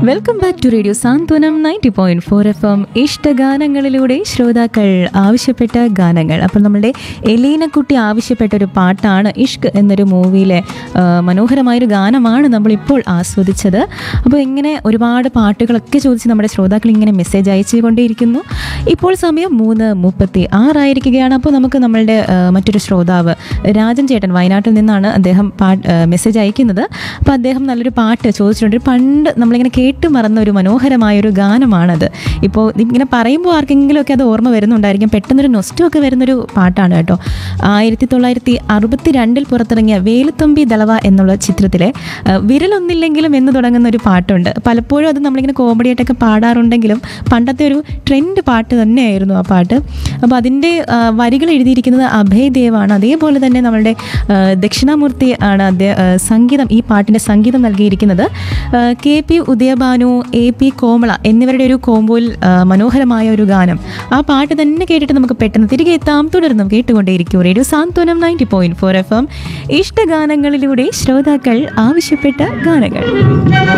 welcome back to radio Santhwanam ninety point four F M ഇഷ്ടഗാനങ്ങളിലൂടെ ശ്രോതാക്കൾ ആവശ്യപ്പെട്ട ഗാനങ്ങൾ അപ്പോൾ നമ്മളുടെ എലീനക്കുട്ടി ആവശ്യപ്പെട്ട ഒരു പാട്ടാണ് ഇഷ്ക് എന്നൊരു മൂവിയിലെ ആ, മനോഹരമായൊരു ഗാനമാണ് നമ്മളിപ്പോൾ ആസ്വദിച്ചത് അപ്പോൾ ഇങ്ങനെ ഒരുപാട് പാട്ടുകളൊക്കെ ചോദിച്ച് നമ്മുടെ ശ്രോതാക്കൾ ഇങ്ങനെ മെസ്സേജ് അയച്ചുകൊണ്ടേയിരിക്കുന്നു ഇപ്പോൾ സമയം മൂന്ന് മുപ്പത്തി ആറായിരിക്കുകയാണ് അപ്പോൾ നമുക്ക് നമ്മളുടെ ആ, മറ്റൊരു ശ്രോതാവ് രാജൻ ചേട്ടൻ വയനാട്ടിൽ നിന്നാണ് അദ്ദേഹം പാട്ട് മെസ്സേജ് അയക്കുന്നത് അപ്പോൾ അദ്ദേഹം നല്ലൊരു പാട്ട് ചോദിച്ചിട്ടുണ്ട് പണ്ട് നമ്മളിങ്ങനെ കേട്ട് മറന്ന ഒരു മനോഹരമായൊരു ഗാനമാണത് ഇപ്പോൾ ഇങ്ങനെ പറയുമ്പോൾ ആർക്കെങ്കിലുമൊക്കെ അത് ഓർമ്മ വരുന്നുണ്ടായിരിക്കും പെട്ടെന്നൊരു നൊസ്റ്റൊക്കെ വരുന്നൊരു പാട്ടാണ് കേട്ടോ ആയിരത്തി തൊള്ളായിരത്തി അറുപത്തി രണ്ടിൽ പുറത്തിറങ്ങിയ വേലുത്തമ്പി ദളവ എന്നുള്ള ചിത്രത്തിലെ ആ, വിരലൊന്നില്ലെങ്കിലും എന്ന് തുടങ്ങുന്ന ഒരു പാട്ടുണ്ട് പലപ്പോഴും അത് നമ്മളിങ്ങനെ കോമഡി ആയിട്ടൊക്കെ പാടാറുണ്ടെങ്കിലും പണ്ടത്തെ ഒരു ട്രെൻഡ് പാട്ട് തന്നെയായിരുന്നു ആ പാട്ട് അപ്പോൾ അതിൻ്റെ ആ, വരികൾ എഴുതിയിരിക്കുന്നത് അഭയ് ദേവാണ് അതേപോലെ തന്നെ നമ്മളുടെ ആ, ദക്ഷിണാമൂർത്തി ആണ് അദ്ദേഹം ആ, സംഗീതം ഈ പാട്ടിൻ്റെ സംഗീതം നൽകിയിരിക്കുന്നത് ആ, K P Udayabhanu A P Komala എന്നിവരുടെ ഒരു കോമ്പോയിൽ ആ, മനോഹരമായ ഒരു ഗാനം ആ പാട്ട് തന്നെ കേട്ടിട്ട് നമുക്ക് പെട്ടെന്ന് തിരികെ എത്താം തുടർന്നും കേട്ടുകൊണ്ടേയിരിക്കും radio Santhwanam ninety point four F M ഇഷ്ടഗാനങ്ങളിലൂടെ ശ്രോതാക്കൾ ആവശ്യപ്പെട്ട ഗാനങ്ങൾ